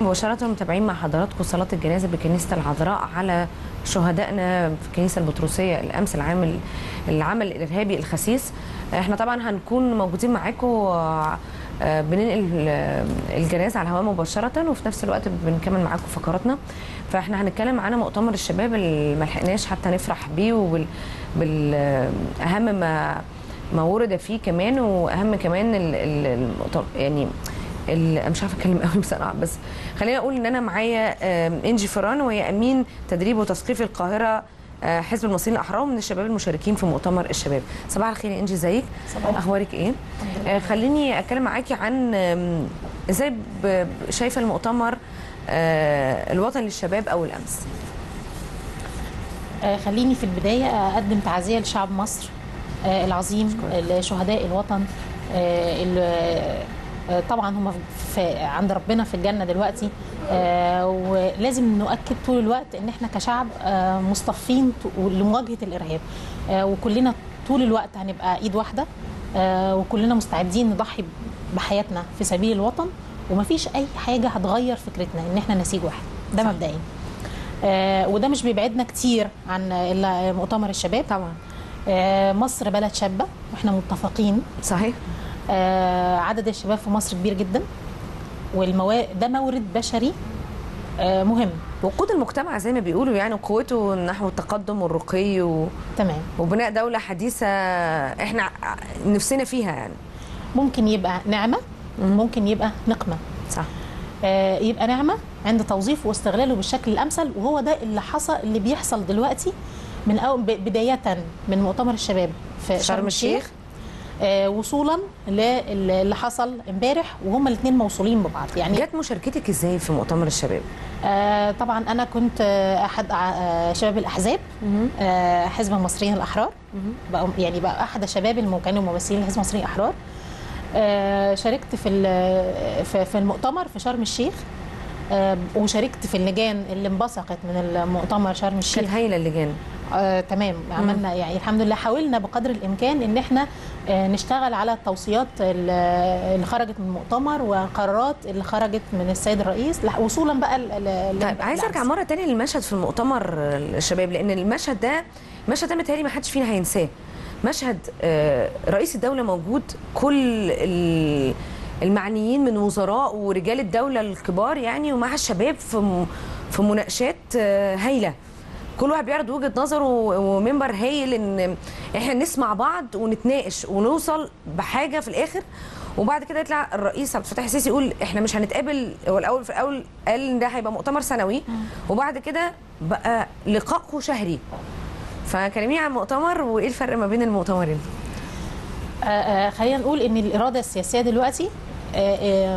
مباشرة متابعين مع حضراتكم صلاة الجنازة بكنيسة العذراء على شهدائنا في الكنيسة البطرسية الأمس العامل العمل الإرهابي الخسيس احنا طبعا هنكون موجودين معاكم آه، آه، بننقل آه، الجنازة على الهواء مباشرة وفي نفس الوقت بنكمل معاكم فقراتنا فاحنا هنتكلم معانا مؤتمر الشباب اللي ما لحقناش حتى نفرح بيه وبال بال أهم ما ما ورد فيه كمان واهم كمان ال- ال- المؤتمر يعني ال- أنا مش عارفه اتكلم قوي بصراحه بس خليني اقول ان انا معايا آم، انجي فران وهي امين تدريب وتثقيف القاهره آه، حزب المصريين الاحرار من الشباب المشاركين في مؤتمر الشباب صباح الخير يا انجي ازيك صباح اخبارك ايه آه، خليني اتكلم معاكي عن آم، ازاي ب- ب- شايفه المؤتمر آه، الوطني للشباب اول امس آه، خليني في البداية أقدم تعزية لشعب مصر آه، العظيم لشهداء الوطن آه، اللي آه، طبعا هم في عند ربنا في الجنة دلوقتي آه، ولازم نؤكد طول الوقت ان احنا كشعب آه، مصطفين ط- لمواجهة الإرهاب آه، وكلنا طول الوقت هنبقى ايد واحدة آه، وكلنا مستعدين نضحي بحياتنا في سبيل الوطن ومفيش اي حاجة هتغير فكرتنا ان احنا نسيج واحد ده مبدئيا آه، وده مش بيبعدنا كتير عن ال- مؤتمر الشباب طبعا آه، مصر بلد شابة واحنا متفقين صحيح آه، عدد الشباب في مصر كبير جدا والموا ده مورد بشري آه، مهم وقود المجتمع زي ما بيقولوا يعني قوته نحو التقدم والرقي و... تمام وبناء دولة حديثة احنا ع- نفسنا فيها يعني ممكن يبقى نعمة ممكن يبقى نقمة صح آه، يبقى نعمة عند توظيفه واستغلاله بالشكل الأمثل وهو ده اللي حصل اللي بيحصل دلوقتي من أول ب- بداية من مؤتمر الشباب في شرم الشيخ آه، وصولا للي حصل امبارح وهما الاثنين موصولين ببعض يعني جت مشاركتك ازاي في مؤتمر الشباب؟ آه طبعا انا كنت آه، احد آه شباب الاحزاب آه حزب المصريين الاحرار بقى يعني بقى احد الشباب المكونين وممثلين لحزب المصريين الاحرار آه شاركت في ال- في في المؤتمر في شرم الشيخ آه وشاركت في اللجان اللي انبثقت من المؤتمر شرم كانت الشيخ هايله اللجان آه، تمام عملنا يعني الحمد لله حاولنا بقدر الامكان ان احنا آه، نشتغل على التوصيات ال- اللي خرجت من المؤتمر وقرارات اللي خرجت من السيد الرئيس لح- وصولا بقى ل- ل- طيب عايز ارجع للعكس. مره تاني للمشهد في المؤتمر الشباب لان المشهد ده المشهد ده متهيألي ما حدش فينا هينساه مشهد آه، رئيس الدوله موجود كل ال- المعنيين من وزراء ورجال الدوله الكبار يعني ومع الشباب في م- في مناقشات آه، هايله كل واحد بيعرض وجهه نظره و- ومنبر هايل ان احنا نسمع بعض ونتناقش ونوصل بحاجه في الاخر وبعد كده يطلع الرئيس عبد الفتاح السيسي يقول احنا مش هنتقابل هو الاول في الاول قال ان ده هيبقى مؤتمر سنوي وبعد كده بقى لقائه شهري فكلميني عن المؤتمر وايه الفرق ما بين المؤتمرين آه، آه، خلينا نقول ان الاراده السياسيه دلوقتي آه، آه،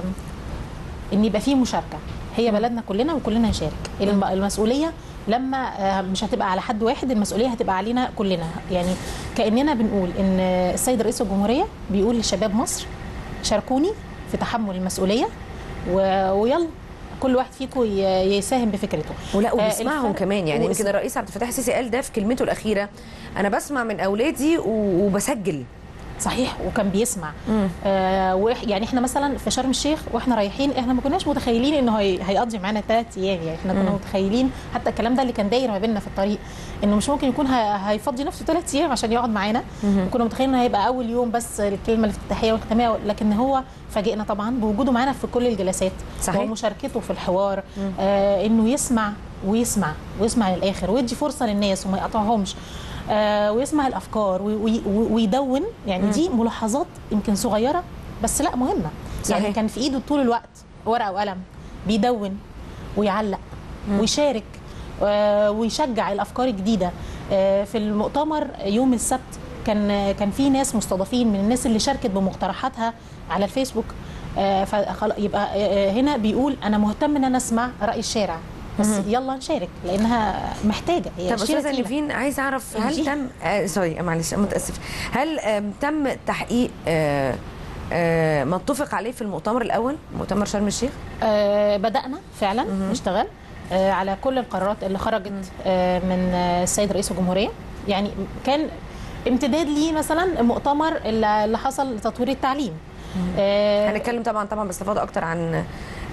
ان يبقى فيه مشاركه هي بلدنا كلنا وكلنا نشارك الم- المسؤوليه لما آه، مش هتبقى على حد واحد المسؤوليه هتبقى علينا كلنا يعني كاننا بنقول ان السيد رئيس الجمهوريه بيقول لشباب مصر شاركوني في تحمل المسؤوليه و- ويلا كل واحد فيكم ي- يساهم بفكرته ولا آه، وبيسمعهم الفرق- كمان يعني يمكن واسم- الرئيس عبد الفتاح السيسي قال ده في كلمته الاخيره انا بسمع من اولادي و- وبسجل صحيح وكان بيسمع آه وإح يعني احنا مثلا في شرم الشيخ واحنا رايحين احنا ما كناش متخيلين انه هي هيقضي معانا ثلاث ايام يعني احنا كنا مم. متخيلين حتى الكلام ده اللي كان داير ما بيننا في الطريق انه مش ممكن يكون ه- هيفضي نفسه ثلاث ايام عشان يقعد معانا وكنا متخيلين انه هيبقى اول يوم بس الكلمه الافتتاحيه والختاميه لكن هو فاجئنا طبعا بوجوده معانا في كل الجلسات صحيح. ومشاركته في الحوار آه انه يسمع ويسمع ويسمع للاخر ويدي فرصه للناس وما يقطعهمش آه ويسمع الافكار وي- وي- ويدون يعني دي ملاحظات يمكن صغيره بس لا مهمه صحيح. يعني كان في ايده طول الوقت ورقه وقلم بيدون ويعلق ويشارك آه ويشجع الافكار الجديده آه في المؤتمر يوم السبت كان كان في ناس مستضافين من الناس اللي شاركت بمقترحاتها على الفيسبوك آه فخلاص يبقى آه هنا بيقول انا مهتم ان انا اسمع راي الشارع بس يلا نشارك لانها محتاجه هي طب شيلة استاذه تقيلة. نيفين عايز اعرف هل إنجي. تم آه سوري معلش أنا متاسف هل آم، تم تحقيق آه آه ما اتفق عليه في المؤتمر الاول مؤتمر شرم الشيخ آه بدأنا فعلا نشتغل آه على كل القرارات اللي خرجت آه من آه، السيد رئيس الجمهورية يعني كان امتداد ليه مثلا مؤتمر اللي اللي حصل لتطوير التعليم آه هنتكلم طبعا طبعا باستفاضه اكتر عن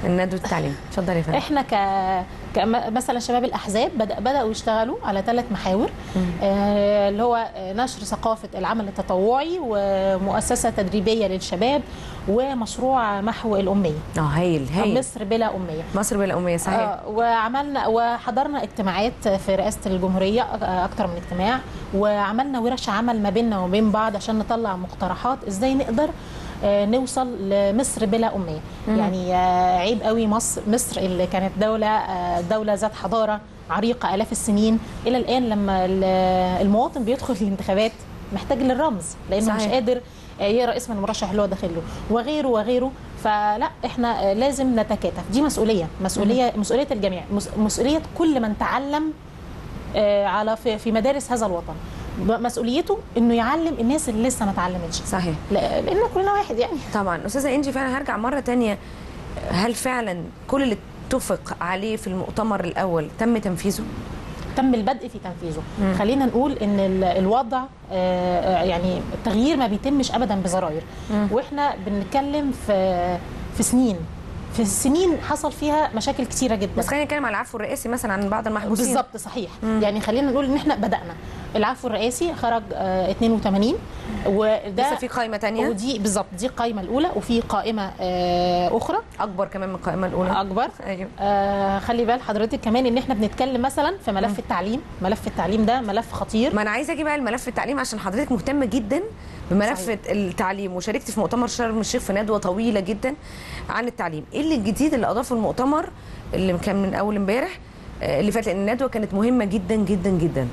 الندوه التعليم اتفضلي يا فندم احنا ك... ك مثلا شباب الاحزاب بدأ بداوا يشتغلوا على ثلاث محاور آه اللي هو نشر ثقافه العمل التطوعي ومؤسسه تدريبيه للشباب ومشروع محو الاميه اه هايل هايل مصر بلا اميه مصر بلا اميه صحيح آه وعملنا وحضرنا اجتماعات في رئاسه الجمهوريه آه، اكتر من اجتماع وعملنا ورش عمل ما بيننا وبين بعض عشان نطلع مقترحات ازاي نقدر آه، نوصل لمصر بلا اميه يعني آه، عيب قوي مصر مصر اللي كانت دوله آه، دوله ذات حضاره عريقه الاف السنين الى الان لما ال- المواطن بيدخل الانتخابات محتاج للرمز لانه صحيح. مش قادر آه، يقرا اسم المرشح اللي هو داخل له وغيره وغيره فلا احنا آه، لازم نتكاتف دي مسؤوليه مسؤوليه مسؤوليه الجميع مس- مسؤوليه كل من تعلم آه، على في في مدارس هذا الوطن مسؤوليته انه يعلم الناس اللي لسه ما اتعلمتش صحيح لا- لان كلنا واحد يعني طبعا استاذه انجي فعلا هرجع مره تانية هل فعلا كل اللي اتفق عليه في المؤتمر الاول تم تنفيذه تم البدء في تنفيذه مم. خلينا نقول ان ال- الوضع آه، آه، يعني التغيير ما بيتمش ابدا بزراير مم. واحنا بنتكلم في في سنين في سنين حصل فيها مشاكل كتيره جدا بس خلينا نتكلم على العفو الرئاسي مثلا عن بعض المحبوسين بالظبط صحيح مم. يعني خلينا نقول ان احنا بدانا العفو الرئاسي خرج آه، 82 وده لسه في قائمه تانية ودي بالظبط دي القائمه الاولى وفي قائمه آه، اخرى اكبر كمان من القائمه الاولى اكبر ايوه آه خلي بال حضرتك كمان ان احنا بنتكلم مثلا في ملف التعليم ملف التعليم ده ملف خطير ما انا عايزه اجي بقى الملف التعليم عشان حضرتك مهتمه جدا بملف صحيح. التعليم وشاركت في مؤتمر شرم الشيخ في ندوه طويله جدا عن التعليم ايه اللي الجديد اللي اضافه المؤتمر اللي كان من اول امبارح آه، اللي فات لان الندوه كانت مهمه جدا جدا جدا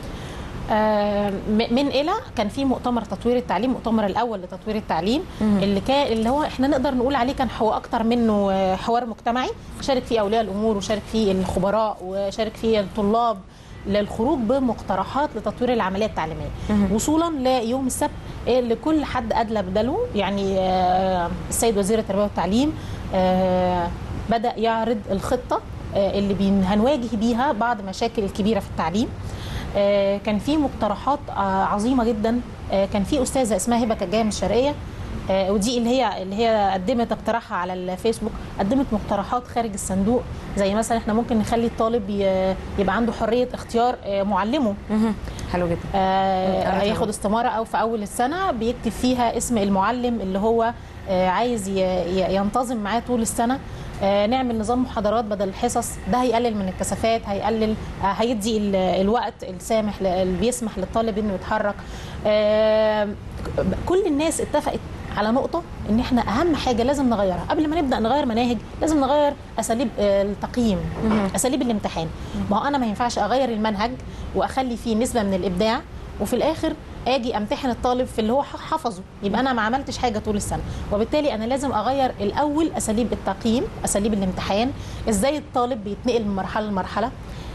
آه م- من الى كان في مؤتمر تطوير التعليم المؤتمر الاول لتطوير التعليم مم. اللي كان اللي هو احنا نقدر نقول عليه كان هو اكتر منه آه، حوار مجتمعي شارك فيه اولياء الامور وشارك فيه الخبراء وشارك فيه الطلاب للخروج بمقترحات لتطوير العمليه التعليميه مهم. وصولا ليوم السبت آه، لكل حد ادلى بدله يعني آه، السيد وزير التربيه والتعليم آه، بدا يعرض الخطه آه، اللي بين- هنواجه بيها بعض مشاكل الكبيره في التعليم آه، كان في مقترحات آه، عظيمه جدا آه، كان في استاذه اسمها هبه كانت جايه من الشرقيه آه، ودي اللي هي اللي هي قدمت اقتراحها على الفيسبوك قدمت مقترحات خارج الصندوق زي مثلا احنا ممكن نخلي الطالب ي- يبقى عنده حريه اختيار آه، معلمه مهم. حلو جدا آه، قرأت هياخد الموضوع. استماره او في اول السنه بيكتب فيها اسم المعلم اللي هو آه، عايز ي- ي- ينتظم معاه طول السنه آه، نعمل نظام محاضرات بدل الحصص ده هيقلل من الكثافات هيقلل آه، هيدي ال- الوقت السامح ل- اللي بيسمح للطالب انه يتحرك آه، كل الناس اتفقت على نقطه ان احنا اهم حاجه لازم نغيرها قبل ما نبدا نغير مناهج لازم نغير اساليب آه، التقييم مهم. اساليب الامتحان ما هو انا ما ينفعش اغير المنهج واخلي فيه نسبه من الابداع وفي الاخر اجي امتحن الطالب في اللي هو ح- حفظه يبقى انا ما عملتش حاجه طول السنه وبالتالي انا لازم اغير الاول اساليب التقييم اساليب الامتحان ازاي الطالب بيتنقل من مرحله لمرحله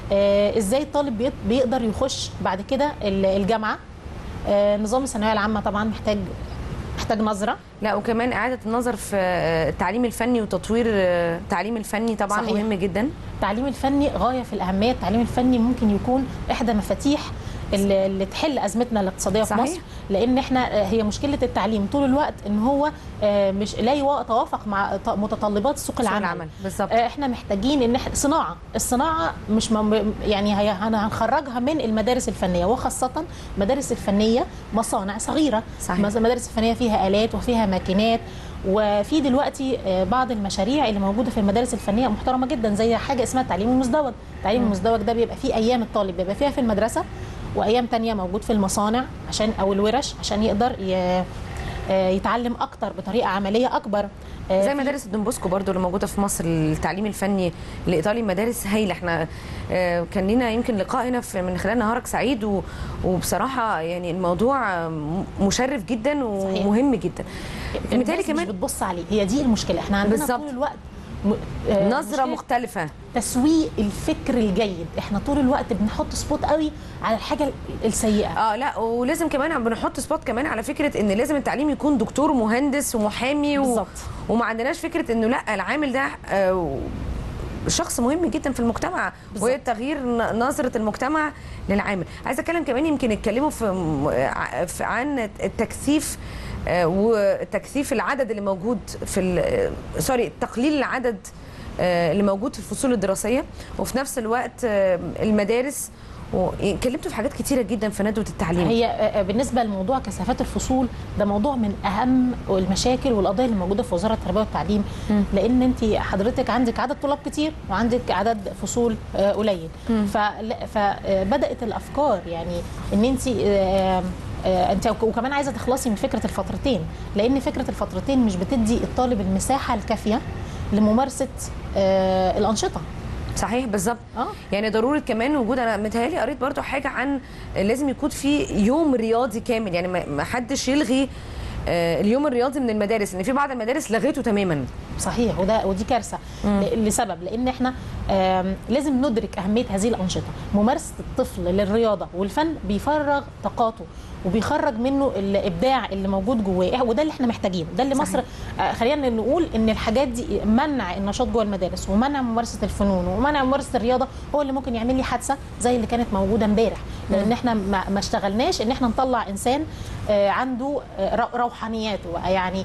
آه، ازاي الطالب بيت- بيقدر يخش بعد كده ال- الجامعه آه، نظام الثانويه العامه طبعا محتاج محتاج نظره لا وكمان اعاده النظر في آه، التعليم الفني وتطوير آه، التعليم الفني طبعا صحيح. مهم جدا التعليم الفني غايه في الاهميه التعليم الفني ممكن يكون احدى مفاتيح اللي اللي تحل ازمتنا الاقتصاديه في صحيح. مصر لان احنا آه، هي مشكله التعليم طول الوقت ان هو آه، مش لا يتوافق مع ط- متطلبات سوق سوق العمل, العمل بالظبط آه، احنا محتاجين ان احنا صناعه الصناعه مش مم... يعني هي هن- هنخرجها من المدارس الفنيه وخاصه المدارس الفنيه مصانع صغيره صحيح. مز- المدارس الفنيه فيها الات وفيها ماكينات وفي دلوقتي آه، بعض المشاريع اللي موجوده في المدارس الفنيه محترمه جدا زي حاجه اسمها التعليم المزدوج التعليم مم. المزدوج ده بيبقى فيه ايام الطالب بيبقى فيها في المدرسه وايام تانية موجود في المصانع عشان او الورش عشان يقدر ي... آه، يتعلم اكتر بطريقه عمليه اكبر آه، زي في- مدارس الدنبوسكو برضو اللي موجوده في مصر التعليم الفني الايطالي مدارس هايله احنا آه، كان لنا يمكن لقاء هنا في من خلال نهارك سعيد و- وبصراحه يعني الموضوع آه، م- مشرف جدا ومهم جدا متهيألي الناس مش كمان بتبص عليه هي دي المشكله احنا عندنا بالظبط. طول الوقت م... آه، نظره مشكلة مختلفه تسويق الفكر الجيد احنا طول الوقت بنحط سبوت قوي على الحاجه السيئه اه لا ولازم كمان بنحط سبوت كمان على فكره ان لازم التعليم يكون دكتور ومهندس ومحامي و... بالظبط وما عندناش فكره انه لا العامل ده آه، شخص مهم جدا في المجتمع بالظبط. وهي تغيير ن- نظره المجتمع للعامل عايزه اتكلم كمان يمكن اتكلموا في م- ع- في- عن التكثيف آه، وتكثيف العدد اللي موجود في ال- آه، سوري تقليل العدد آه، اللي موجود في الفصول الدراسيه وفي نفس الوقت آه، المدارس واتكلمتوا في حاجات كتيره جدا في ندوه التعليم هي آه، بالنسبه لموضوع كثافات الفصول ده موضوع من اهم المشاكل والقضايا اللي موجوده في وزاره التربيه والتعليم لان انت حضرتك عندك عدد طلاب كتير وعندك عدد فصول آه، قليل فلا- فبدات الافكار يعني ان انت آه، آه، انت وك- وكمان عايزه تخلصي من فكره الفترتين لان فكره الفترتين مش بتدي الطالب المساحه الكافيه لممارسه آه، الانشطه صحيح بالظبط اه يعني ضروره كمان وجود انا متهيألي قريت برضو حاجه عن لازم يكون في يوم رياضي كامل يعني ما ما حدش يلغي آه، اليوم الرياضي من المدارس ان في بعض المدارس لغيته تماما صحيح وده ودي كارثه ل- لسبب لان احنا آم، لازم ندرك اهميه هذه الانشطه ممارسه الطفل للرياضه والفن بيفرغ طاقاته وبيخرج منه الابداع اللي موجود جواه وده اللي احنا محتاجينه ده اللي صحيح. مصر آه، خلينا نقول ان الحاجات دي منع النشاط جوه المدارس ومنع ممارسه الفنون ومنع ممارسه الرياضه هو اللي ممكن يعمل لي حادثه زي اللي كانت موجوده امبارح لان احنا ما ما اشتغلناش ان احنا نطلع انسان آه، عنده آه، رو- روحانياته يعني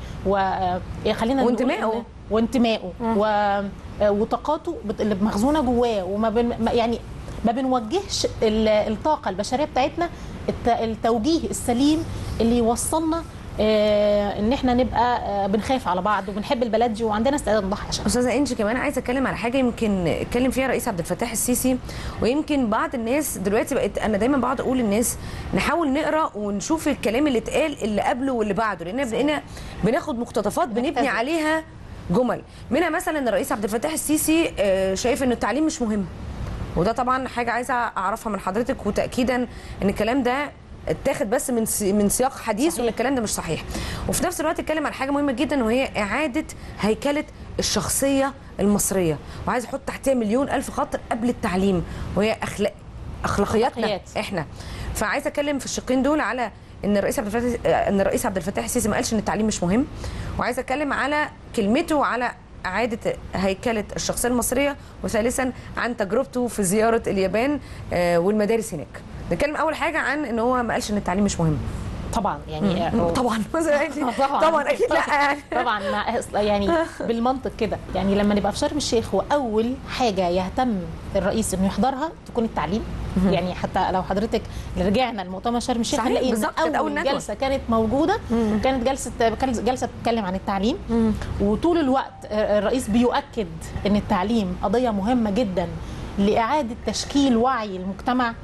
وخلينا وانتمائه. وانتمائه و... آه، وطاقاته بت- اللي مخزونه جواه وما بن... ما- يعني ما بنوجهش ال- الطاقه البشريه بتاعتنا الت... التوجيه السليم اللي يوصلنا آه، ان احنا نبقى آه، بنخاف على بعض وبنحب البلد دي وعندنا استعداد نضحي عشان استاذه انجي كمان عايزه اتكلم على حاجه يمكن اتكلم فيها رئيس عبد الفتاح السيسي ويمكن بعض الناس دلوقتي بقت انا دايما بقعد اقول للناس نحاول نقرا ونشوف الكلام اللي اتقال اللي قبله واللي بعده لان بقينا بناخد مقتطفات بنبني نختزل. عليها جمل منها مثلا ان الرئيس عبد الفتاح السيسي آه، شايف ان التعليم مش مهم وده طبعا حاجه عايزه اعرفها من حضرتك وتاكيدا ان الكلام ده اتاخد بس من سي- من سياق حديث وان الكلام ده مش صحيح وفي نفس الوقت اتكلم عن حاجه مهمه جدا وهي اعاده هيكله الشخصيه المصريه وعايز احط تحتها مليون الف خط قبل التعليم وهي اخلاق اخلاقياتنا أخلاقيات. احنا فعايزه اتكلم في الشقين دول على ان الرئيس عبد الفتاح ان الرئيس عبد الفتاح السيسي ما قالش ان التعليم مش مهم وعايزه اتكلم على كلمته على اعاده هيكله الشخصيه المصريه وثالثا عن تجربته في زياره اليابان آه، والمدارس هناك نتكلم اول حاجه عن ان هو ما قالش ان التعليم مش مهم طبعا يعني آه، طبعا طبعا طبعا اكيد لا يعني طبعا مع يعني بالمنطق كده يعني لما نبقى في شرم الشيخ واول حاجه يهتم الرئيس انه يحضرها تكون التعليم يعني حتى لو حضرتك رجعنا لمؤتمر شرم الشيخ صحيح، هنلاقي ان بالظبط، كانت أول اول ندوة. جلسه كانت موجوده كانت جلسه كانت جلسه بتتكلم عن التعليم وطول الوقت الرئيس بيؤكد ان التعليم قضيه مهمه جدا لاعاده تشكيل وعي المجتمع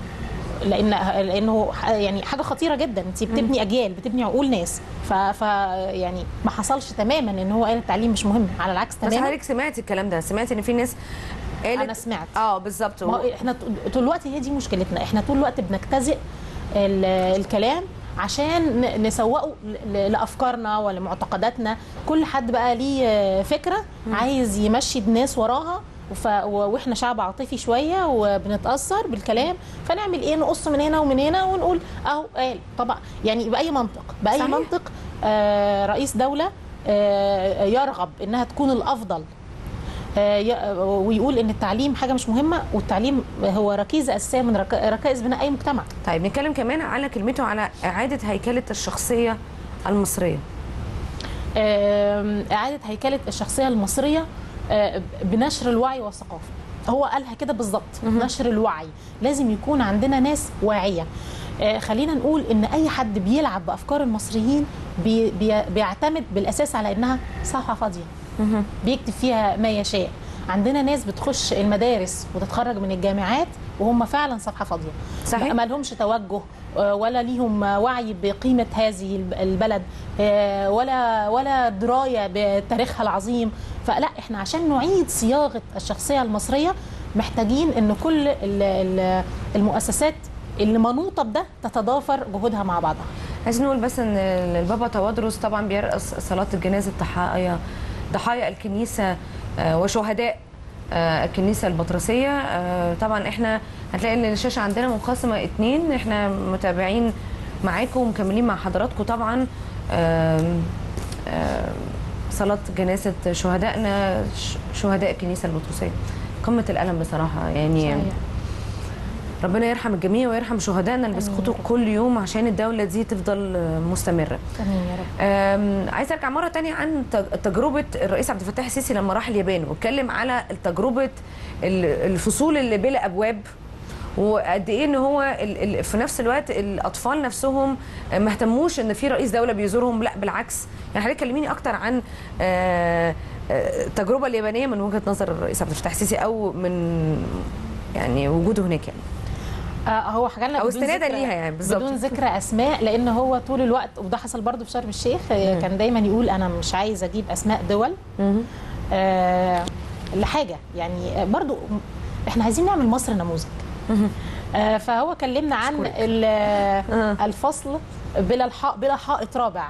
لان لانه ح- يعني حاجه خطيره جدا انت بتبني اجيال بتبني عقول ناس ف, ف يعني ما حصلش تماما ان هو قال التعليم مش مهم على العكس بس تماما حضرتك سمعتي الكلام ده سمعتي ان في ناس قالت انا سمعت اه بالظبط ما هو احنا ط- طول الوقت هي دي مشكلتنا احنا طول الوقت بنجتزئ ال- الكلام عشان ن- نسوقه ل- لافكارنا ولمعتقداتنا كل حد بقى ليه آه، فكره عايز يمشي الناس وراها وف... و- واحنا شعب عاطفي شويه وبنتاثر بالكلام فنعمل ايه نقص من هنا ومن هنا ونقول اهو قال طبعا يعني باي منطق باي صحيح. منطق آه رئيس دوله آه يرغب انها تكون الافضل آه، ي- ويقول ان التعليم حاجه مش مهمه والتعليم هو ركيزه اساسيه من رك- ركائز بناء اي مجتمع طيب نتكلم كمان على كلمته على اعاده هيكله الشخصيه المصريه آم، اعاده هيكله الشخصيه المصريه آه، بنشر الوعي والثقافه هو قالها كده بالظبط نشر الوعي لازم يكون عندنا ناس واعيه آه، خلينا نقول ان اي حد بيلعب بافكار المصريين بي بي بيعتمد بالاساس على انها صفحه فاضيه بيكتب فيها ما يشاء عندنا ناس بتخش المدارس وتتخرج من الجامعات وهم فعلا صفحه فاضيه صحيح. ما لهمش توجه آه، ولا ليهم وعي بقيمه هذه الب- البلد آه، ولا ولا درايه بتاريخها العظيم فلا احنا عشان نعيد صياغه الشخصيه المصريه محتاجين ان كل ال- ال- المؤسسات اللي منوطه بده تتضافر جهودها مع بعضها عايزين نقول بس ان البابا توادرس طبعا بيرأس صلاه الجنازه ضحايا ضحايا الكنيسه آه، وشهداء آه، الكنيسه البطرسيه آه، طبعا احنا هتلاقي ان الشاشه عندنا منقسمه اتنين احنا متابعين معاكم ومكملين مع حضراتكم طبعا آم، آم، صلاه جنازه شهدائنا ش- شهداء الكنيسه البطرسيه قمه الالم بصراحه يعني صحيح. ربنا يرحم الجميع ويرحم شهدائنا اللي آمين يا بيسقطوا رب. كل يوم عشان الدوله دي تفضل آه، مستمره امين يا رب أم، عايزه ارجع مره تانية عن تج- تجربه الرئيس عبد الفتاح السيسي لما راح اليابان واتكلم على تجربه ال- الفصول اللي بلا ابواب وقد ايه ان هو ال- ال- في نفس الوقت الاطفال نفسهم ما اهتموش ان في رئيس دوله بيزورهم لا بالعكس يعني حضرتك كلميني اكتر عن آه، آه، التجربه اليابانيه من وجهه نظر الرئيس عبد الفتاح السيسي او من يعني وجوده هناك يعني آه هو حكى لنا أو بدون استنادا ذكر- ليها يعني بالظبط. بدون ذكر اسماء لان هو طول الوقت وده حصل برضو في شرم الشيخ آه، كان دايما يقول انا مش عايز اجيب اسماء دول آه لحاجه يعني آه، برضو احنا عايزين نعمل مصر نموذج آه فهو كلمنا عن أشكرك. ال- آه. الفصل بلا الحائط بلا حائط رابع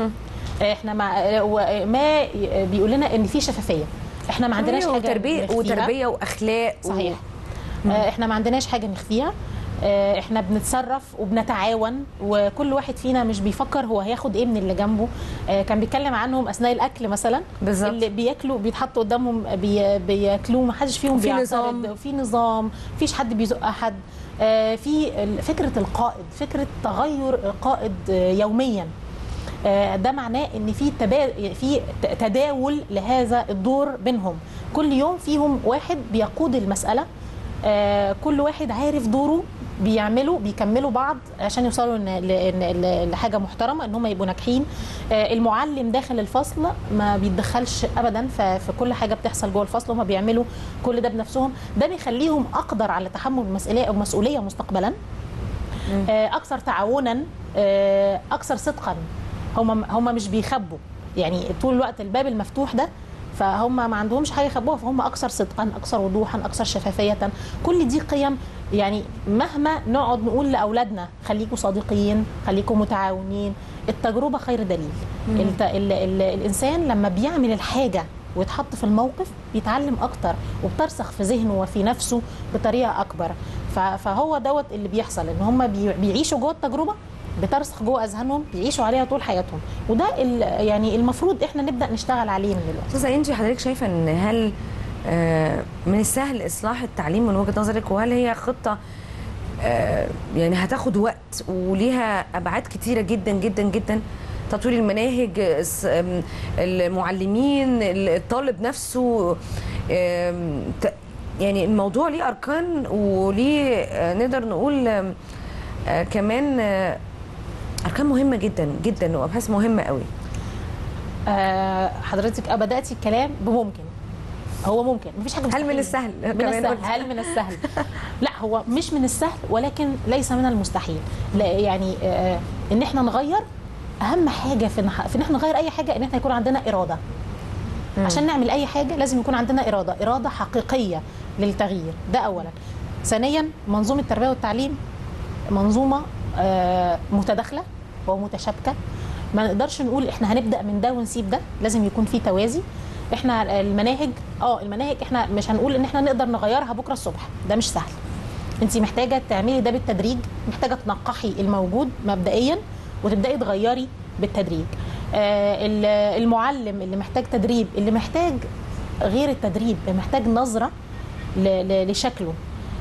احنا مع آه، ما بيقول لنا ان في شفافيه احنا ما عندناش حاجه وتربيه نخفيها. وتربيه واخلاق و- صحيح آه، احنا ما عندناش حاجه نخفيها آه، احنا بنتصرف وبنتعاون وكل واحد فينا مش بيفكر هو هياخد ايه من اللي جنبه آه، كان بيتكلم عنهم اثناء الاكل مثلا بالظبط. اللي بياكلوا بيتحط قدامهم بي بياكلوه ما حدش فيهم وفي بيعترض نظام. في نظام مفيش حد بيزق احد آه، في ال- فكره القائد فكره تغير القائد آه، يوميا آه، ده معناه ان في تبا... في ت- تداول لهذا الدور بينهم كل يوم فيهم واحد بيقود المساله آه، كل واحد عارف دوره بيعملوا بيكملوا بعض عشان يوصلوا إن- ل- إن- لحاجه محترمه ان هم يبقوا ناجحين آه، المعلم داخل الفصل ما بيتدخلش ابدا ف- في كل حاجه بتحصل جوه الفصل هم بيعملوا كل ده بنفسهم ده بيخليهم اقدر على تحمل المسؤوليه او مسؤوليه مستقبلا آه، اكثر تعاونا آه، اكثر صدقا هم هم مش بيخبوا يعني طول الوقت الباب المفتوح ده فهم ما عندهمش حاجه يخبوها فهم اكثر صدقا اكثر وضوحا اكثر شفافيه كل دي قيم يعني مهما نقعد نقول لاولادنا خليكم صادقين خليكم متعاونين التجربه خير دليل الت... ال... ال... الانسان لما بيعمل الحاجه ويتحط في الموقف بيتعلم اكتر وبترسخ في ذهنه وفي نفسه بطريقه اكبر ف- فهو دوت اللي بيحصل ان هم بي- بيعيشوا جوه التجربه بترسخ جوه اذهانهم بيعيشوا عليها طول حياتهم وده ال- يعني المفروض احنا نبدا نشتغل عليه من دلوقتي استاذه انجي حضرتك شايفه ان هل آه، من السهل اصلاح التعليم من وجهه نظرك وهل هي خطه آه، يعني هتاخد وقت وليها ابعاد كتيره جدا جدا جدا تطوير المناهج الس- آم، المعلمين الطالب نفسه آم، ت- يعني الموضوع ليه اركان وليه آه، نقدر نقول آم، آه، كمان آه، اركان مهمه جدا جدا وابحاث مهمه قوي آه، حضرتك آه، بداتي الكلام بممكن هو ممكن مفيش حاجه هل من مستحيل. السهل من كمان السهل قلت. هل من السهل لا هو مش من السهل ولكن ليس من المستحيل لا يعني آه، ان احنا نغير اهم حاجه في إن- في ان احنا نغير اي حاجه ان احنا يكون عندنا اراده عشان نعمل اي حاجه لازم يكون عندنا اراده اراده حقيقيه للتغيير ده اولا ثانيا منظومه التربيه والتعليم منظومه آه، متداخله ومتشابكه ما نقدرش نقول احنا هنبدا من ده ونسيب ده لازم يكون في توازي احنا المناهج اه المناهج احنا مش هنقول ان احنا نقدر نغيرها بكره الصبح ده مش سهل انت محتاجه تعملي ده بالتدريج محتاجه تنقحي الموجود مبدئيا وتبداي تغيري بالتدريج آه، ال- المعلم اللي محتاج تدريب اللي محتاج غير التدريب محتاج نظره ل- ل- لشكله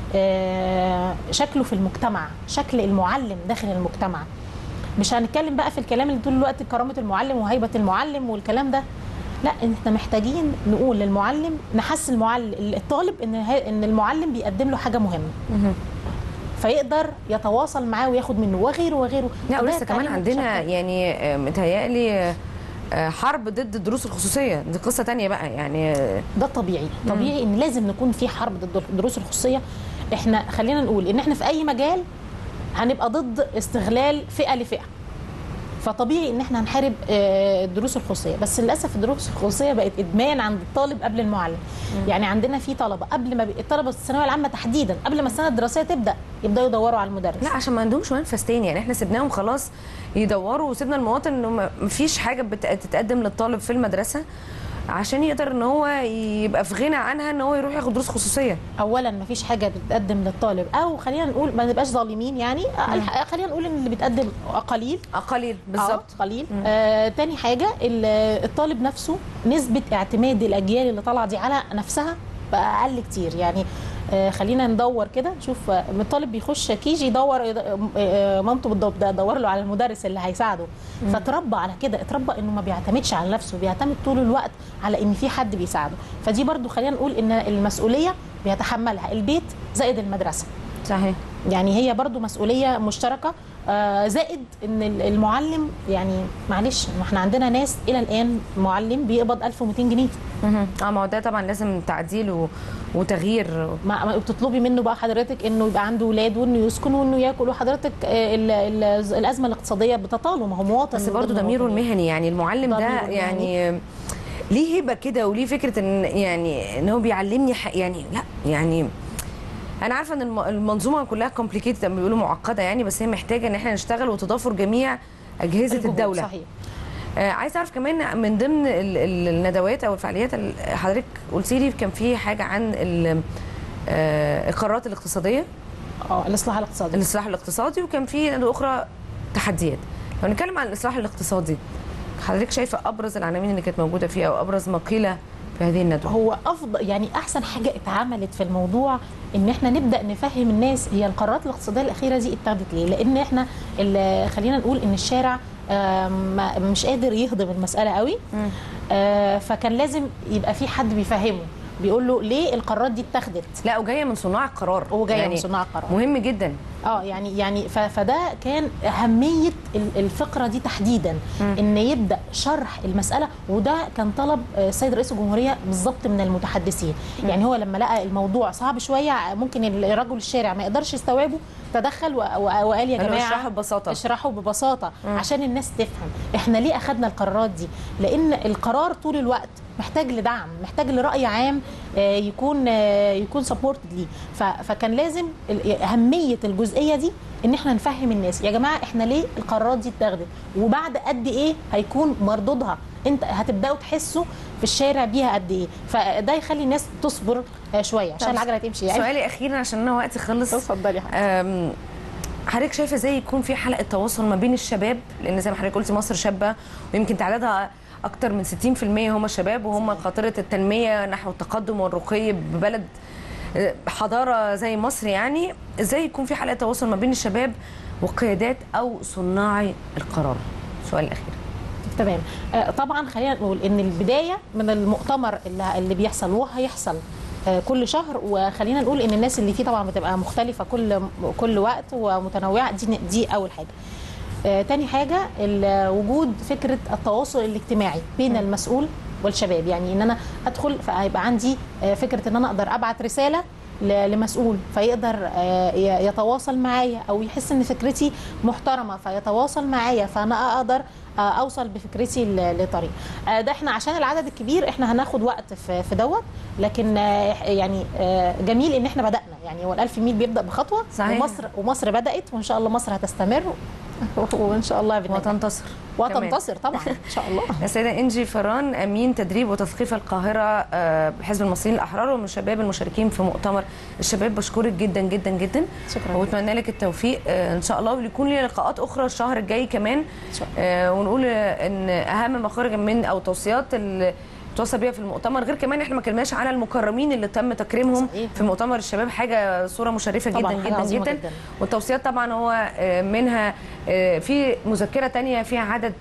آه، شكله في المجتمع شكل المعلم داخل المجتمع مش هنتكلم بقى في الكلام اللي طول الوقت كرامه المعلم وهيبه المعلم والكلام ده لا احنا محتاجين نقول للمعلم نحسن المعلم الطالب ان ه- ان المعلم بيقدم له حاجه مهمه فيقدر يتواصل معاه وياخد منه وغيره وغيره لا فده ولسه كمان التعليم عندنا المتشابك. يعني آه، متهيألي آه، حرب ضد الدروس الخصوصية دي قصة تانية بقى يعني آه، ده طبيعي طبيعي ان لازم نكون في حرب ضد الدروس الخصوصيه احنا خلينا نقول ان احنا في اي مجال هنبقى ضد استغلال فئه لفئه فطبيعي ان احنا هنحارب آه، الدروس الخصوصيه بس للاسف الدروس الخصوصيه بقت ادمان عند الطالب قبل المعلم يعني عندنا في طلبه قبل ما بي... الطلبه في الثانويه العامه تحديدا قبل ما السنه الدراسيه تبدا يبداوا يدوروا على المدرس لا عشان ما عندهمش منفذ تاني يعني احنا سيبناهم خلاص يدوروا وسيبنا المواطن انه ما- مفيش حاجة بت- تتقدم للطالب في المدرسة عشان يقدر ان هو يبقى في غنى عنها ان هو يروح ياخد دروس خصوصيه اولا ما فيش حاجه بتتقدم للطالب او خلينا نقول ما نبقاش ظالمين يعني الح- خلينا نقول ان اللي بيتقدم قليل قليل بالظبط آه، قليل آه تاني حاجه ال- الطالب نفسه نسبه اعتماد الاجيال اللي طالعه دي على نفسها بقى اقل كتير يعني آه، خلينا ندور كده نشوف آه، الطالب بيخش كيجي يدور آه، آه، مامته بتدور له على المدرس اللي هيساعده فتربى على كده اتربى انه ما بيعتمدش على نفسه بيعتمد طول الوقت على ان في حد بيساعده فدي برضو خلينا نقول ان المسؤوليه بيتحملها البيت زائد المدرسه صحيح يعني هي برضو مسؤوليه مشتركه آه، زائد ان ال- المعلم يعني معلش ما احنا عندنا ناس الى الان معلم بيقبض 1200 جنيه مهم. اه ما هو ده طبعا لازم تعديل و... وتغيير ما ما بتطلبي منه بقى حضرتك انه يبقى عنده اولاد وانه يسكن وانه ياكل وحضرتك آه، ال- ال- الازمه الاقتصاديه بتطاله ما هو مواطن بس من برضه ضمن ضميره المواطنين. المهني يعني المعلم ده ضميره المهني. يعني ليه هبه كده وليه فكره ان يعني ان هو بيعلمني ح- يعني لا يعني انا عارفه ان الم- المنظومه كلها كومبليكيتد بيقولوا معقده يعني بس هي محتاجه ان احنا نشتغل وتضافر جميع اجهزه الجهود، الدوله صحيح آه عايز اعرف كمان من ضمن ال- ال- الندوات او الفعاليات اللي حضرتك قلتي لي كان في حاجه عن ال- آه، القرارات الاقتصاديه اه الاصلاح الاقتصادي الاصلاح الاقتصادي وكان في ندوه اخرى تحديات لو نتكلم عن الاصلاح الاقتصادي حضرتك شايفه ابرز العناوين اللي كانت موجوده فيه او ابرز ما قيل في هذه الندوه هو افضل يعني احسن حاجه اتعملت في الموضوع ان احنا نبدا نفهم الناس هي القرارات الاقتصاديه الاخيره دي اتخذت ليه لان احنا ال- خلينا نقول ان الشارع آم، ما- مش قادر يهضم المساله قوي آه، فكان لازم يبقى في حد بيفهمه بيقول له ليه القرارات دي اتخذت لا وجايه من صناع القرار وجايه يعني من صناع القرار مهم جدا اه يعني يعني ف- فده كان اهميه ال- الفقره دي تحديدا ان يبدا شرح المساله وده كان طلب آه، السيد رئيس الجمهوريه بالظبط من المتحدثين يعني هو لما لقى الموضوع صعب شويه ممكن الرجل الشارع ما يقدرش يستوعبه تدخل و- و- وقال يا قالوا جماعه اشرحوا ببساطه اشرحوا ببساطه عشان الناس تفهم احنا ليه اخذنا القرارات دي لان القرار طول الوقت محتاج لدعم محتاج لراي عام آه، يكون آه، يكون سبورتد ليه ف- فكان لازم ال- اهميه الجزئيه دي ان احنا نفهم الناس يا جماعه احنا ليه القرارات دي اتاخدت وبعد قد ايه هيكون مردودها انت هتبداوا تحسوا في الشارع بيها قد ايه فده يخلي الناس تصبر آه، شويه عشان طب العجله تمشي يعني سؤالي اخيرا عشان انا وقتي خلص اتفضلي يا حبيبتي. أم، حضرتك شايفه ازاي يكون في حلقه تواصل ما بين الشباب لان زي ما حضرتك قلتي مصر شابه ويمكن تعدادها اكتر من 60% هم شباب وهم قاطره التنميه نحو التقدم والرقي ببلد أه، حضاره زي مصر يعني ازاي يكون في حلقه تواصل ما بين الشباب وقيادات او صناعي القرار السؤال الاخير تمام آه، طبعا خلينا نقول ان البدايه من المؤتمر اللي, اللي بيحصل وهيحصل آه، كل شهر وخلينا نقول ان الناس اللي فيه طبعا بتبقى مختلفه كل كل وقت ومتنوعه دي دي اول حاجه آه، تاني حاجه ال- وجود فكره التواصل الاجتماعي بين المسؤول والشباب يعني ان انا ادخل فهيبقى عندي آه، فكره ان انا اقدر ابعت رساله ل- لمسؤول فيقدر آه، ي- يتواصل معايا او يحس ان فكرتي محترمه فيتواصل معايا فانا اقدر آه، اوصل بفكرتي ل- لطريق آه، ده احنا عشان العدد الكبير احنا هناخد وقت في في دوت لكن آه، يعني آه، جميل ان احنا بدانا يعني هو ال1000 ميل بيبدا بخطوه صحيح. ومصر ومصر بدات وان شاء الله مصر هتستمر وان شاء الله بنجح. وتنتصر كمان. وتنتصر طبعا ان شاء الله السيدة إنجي فران أمين تدريب وتثقيف القاهرة آه، بحزب المصريين الأحرار ومن الشباب المشاركين في مؤتمر الشباب بشكرك جدا جدا جدا شكرا واتمنى لك التوفيق آه، إن شاء الله ويكون لي لقاءات أخرى الشهر الجاي كمان إن شاء آه، ونقول آه، إن أهم ما خرج من أو توصيات اللي توصى بيها في المؤتمر غير كمان احنا ما كلمناش على المكرمين اللي تم تكريمهم صحيح. في مؤتمر الشباب حاجه صوره مشرفه طبعاً، جدا حاجة جدا عظيمة جدا جداً. والتوصيات طبعا هو آه، منها آه، في مذكره تانية فيها عدد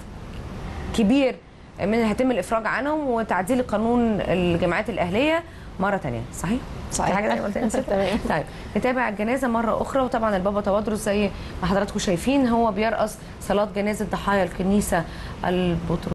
كبير من هيتم الافراج عنهم وتعديل قانون الجامعات الاهليه مره تانية صحيح صحيح. في حاجه تانية قلت نسيت؟ تمام. طيب نتابع الجنازه مره اخرى وطبعا البابا توادرس زي ما حضراتكم شايفين هو بيرأس صلاه جنازه ضحايا الكنيسه البطرس